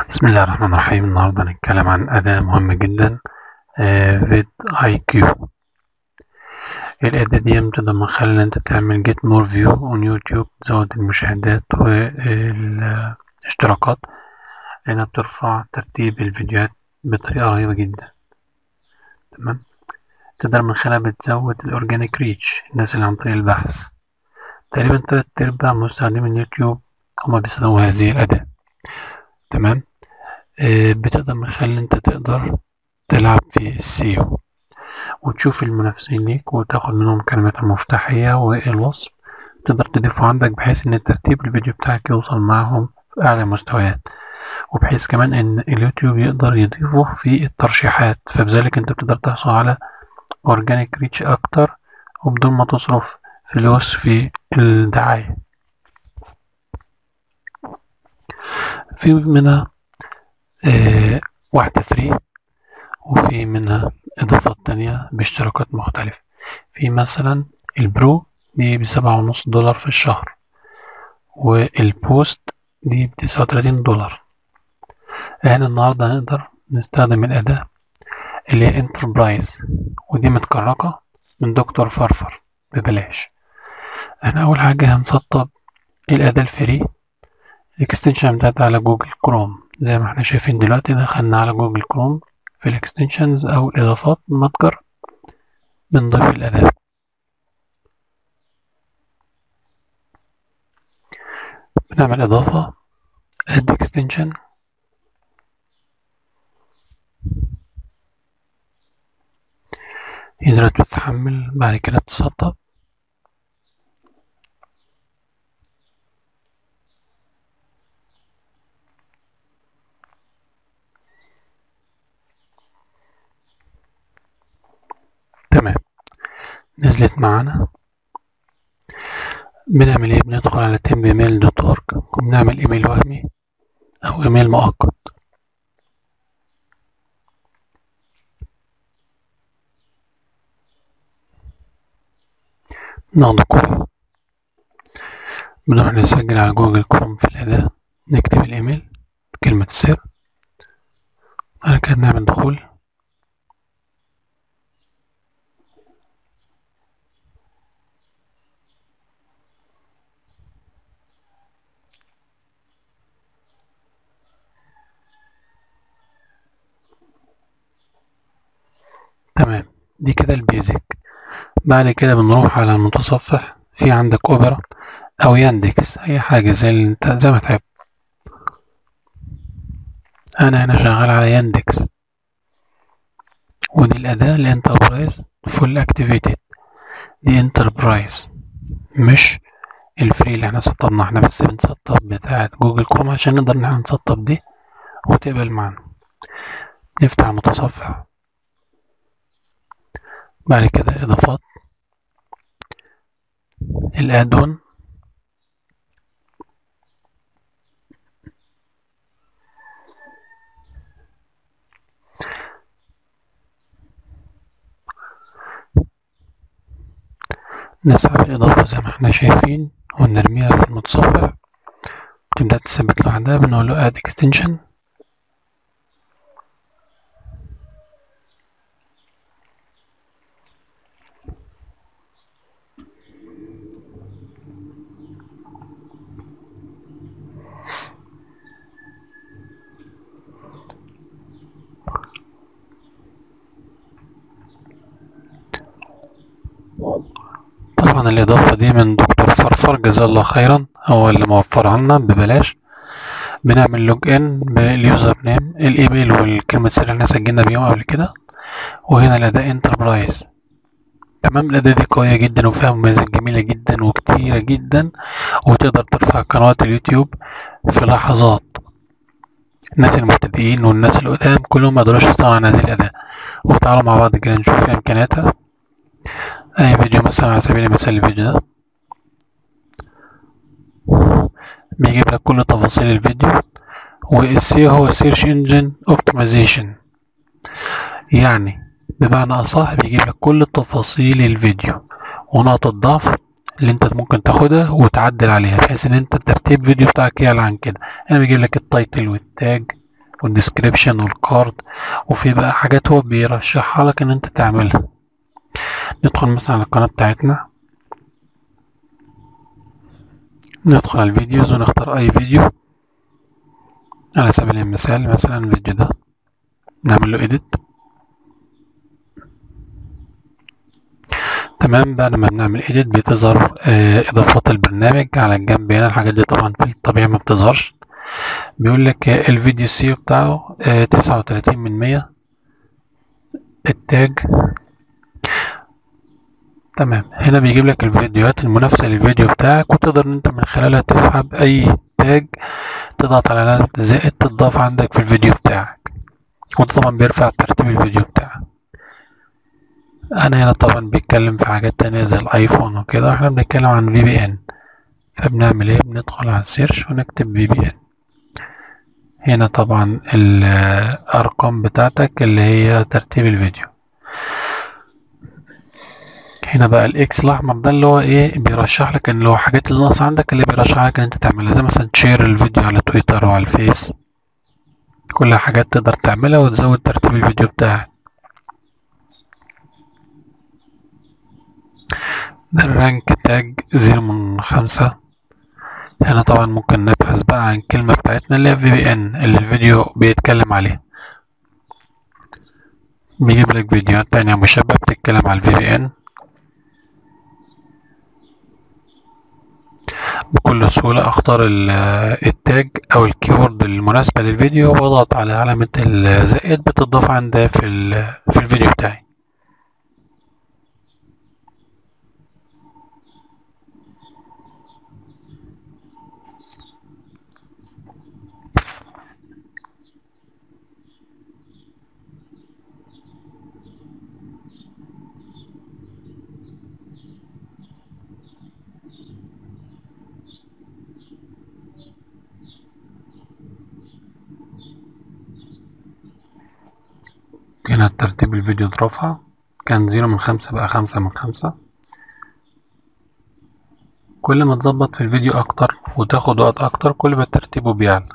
بسم الله الرحمن الرحيم النهاردة هنتكلم عن أداة مهمة جدا فيد اي كيو الأداة دي بتقدر من خلال إن أنت تعمل جيت مور فيو اون يوتيوب تزود المشاهدات والاشتراكات لأنها بترفع ترتيب الفيديوهات بطريقة رهيبة جدا تمام تقدر من خلالها بتزود الأورجانيك ريتش الناس اللي عن طريق البحث تقريبا تلات أرباع مستخدمين اليوتيوب هما بيستخدموا هذه الأداة تمام آه بتقدر من خلال انت تقدر تلعب في السيو وتشوف المنافسين ليك وتاخد منهم كلمات المفتاحية والوصف تقدر تضيفه عندك بحيث ان ترتيب الفيديو بتاعك يوصل معهم في اعلى مستويات وبحيث كمان ان اليوتيوب يقدر يضيفه في الترشيحات فبذلك انت بتقدر تحصل على اورجانيك ريتش اكتر وبدون ما تصرف فلوس في الدعاية في منها آه واحدة فري وفي منها إضافات تانية باشتراكات مختلفة في مثلا البرو دي بسبعة ونص دولار في الشهر والبوست دي بتسعة وتلاتين دولار احنا النهاردة هنقدر نستخدم الأداة اللي هي انتربرايز ودي متكركة من دكتور فرفر ببلاش احنا أول حاجة هنسطب الأداة الفري الاكستنشن بتاعتها على جوجل كروم زي ما احنا شايفين دلوقتي دخلنا على جوجل كروم في الاكستنشنز او الاضافات المتجر بنضيف الاداة بنعمل اضافة add extension هي دلوقتي بتتحمل بعد كده بتسطب تمام نزلت معانا بنعمل ايه بندخل على تمبيميل دوت اورج وبنعمل ايميل وهمي او ايميل مؤقت ناخد كوبي بنروح نسجل على جوجل كروم في الأداة نكتب الإيميل بكلمة السر بعد كده بنعمل دخول تمام دي كده البيزك بعد كده بنروح على المتصفح في عندك اوبرا او ياندكس اي حاجة زي اللي انت زي ما تحب انا هنا شغال على ياندكس ودي الاداة الانتربرايز فول اكتيفيتد دي انتربرايز مش الفري اللي احنا سطبنا احنا بس بنسطب بتاعة جوجل كروم عشان نقدر ان احنا نسطب دي وتقبل معانا نفتح المتصفح بعد كده اضافات الادون نسحب الإضافة زي ما احنا شايفين ونرميها في المتصفح تبدأ تثبت لوحدها بنقول له add extension طبعا الإضافة دي من دكتور فرفر جزاه الله خيرا هو اللي موفرها لنا ببلاش بنعمل لوج ان باليوزر نيم الايميل والكلمة السر اللي احنا سجلنا بيهم قبل كده وهنا الأداة انتربرايز تمام الأداة دي قوية جدا وفيها مميزات جميلة جدا وكتيرة جدا وتقدر ترفع قنوات اليوتيوب في لحظات الناس المبتدئين والناس القدام كلهم ما يقدروش يستغنوا عن هذه الأداة وتعالوا مع بعض كده نشوف إمكانياتها اي فيديو مثلا على سبيل المثال الفيديو ده بيجيب لك كل تفاصيل الفيديو والسي هو سيرش انجن اوبتمايزيشن يعني بمعنى اصح بيجيب لك كل تفاصيل الفيديو ونقط الضعف اللي انت ممكن تاخدها وتعدل عليها بحيث ان انت الترتيب فيديو بتاعك يعلى عن كده هنا بيجيب لك التايتل والتاج والديسكريبشن والكارد وفي بقى حاجات هو بيرشحها لك ان انت تعملها ندخل مثلا على القناة بتاعتنا ندخل على الفيديوز ونختار اي فيديو على سبيل المثال مثلا الفيديو ده نعمل له edit تمام بعد ما بنعمل edit بتظهر آه اضافات البرنامج على الجنب هنا الحاجات دي طبعا في الطبيعي ما بتظهرش بيقول لك آه الفيديو سي بتاعه تسعة وتلاتين من مية التاج تمام هنا بيجيب لك الفيديوهات المنافسة للفيديو بتاعك وتقدر ان انت من خلالها تسحب اي تاج تضغط على علامة زائد تضاف عندك في الفيديو بتاعك وده طبعا بيرفع ترتيب الفيديو بتاعك انا هنا طبعا بيتكلم في حاجات تانية زي الايفون وكده احنا بنتكلم عن في بي ان فبنعمل ايه بندخل على السيرش ونكتب في بي ان هنا طبعا الارقام بتاعتك اللي هي ترتيب الفيديو هنا بقى الاكس الاحمر ده اللي هو ايه بيرشح لك ان لو حاجات اللي ناقصه عندك اللي بيرشح لك ان انت تعملها زي مثلا تشير الفيديو على تويتر وعلى الفيس كل حاجات تقدر تعملها وتزود ترتيب الفيديو بتاعك ده الرانك تاج زيرو من خمسة هنا طبعا ممكن نبحث بقى عن الكلمة بتاعتنا اللي هي في بي ان اللي الفيديو بيتكلم عليها بيجيب لك فيديوهات تانية مشابهة بتتكلم على الفي بي ان بكل سهولة اختار التاج او الكيورد المناسبة للفيديو واضغط على علامة الزائد بتضاف عندها في, في الفيديو بتاعي هنا ترتيب الفيديو اترفع كان زيرو من خمسة بقى خمسة من خمسة كل ما تظبط في الفيديو اكتر وتاخد وقت اكتر كل ما ترتيبه بيعلى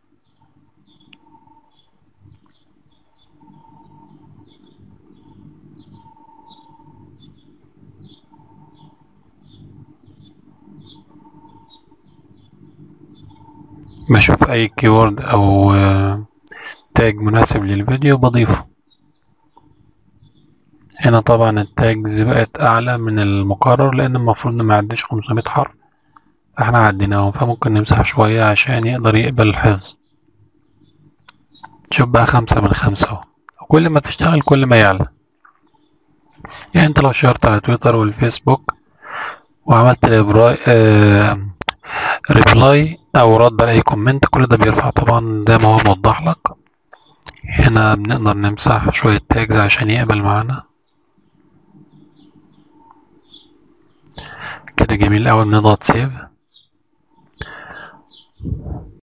بشوف اي كيورد او تاج مناسب للفيديو بضيفه هنا طبعا التاجز بقت اعلى من المقرر لان المفروض ما يعديش 500 حرف احنا عديناهم فممكن نمسح شوية عشان يقدر يقبل الحفظ شوف بقى خمسة من خمسة اهو كل ما تشتغل كل ما يعلى يعني انت لو شيرت على تويتر والفيسبوك وعملت ريبلاي آه ريبلاي او رد على اي كومنت كل ده بيرفع طبعا زي ما هو موضح لك هنا بنقدر نمسح شوية تاجز عشان يقبل معانا كده جميل اوي بنضغط سيف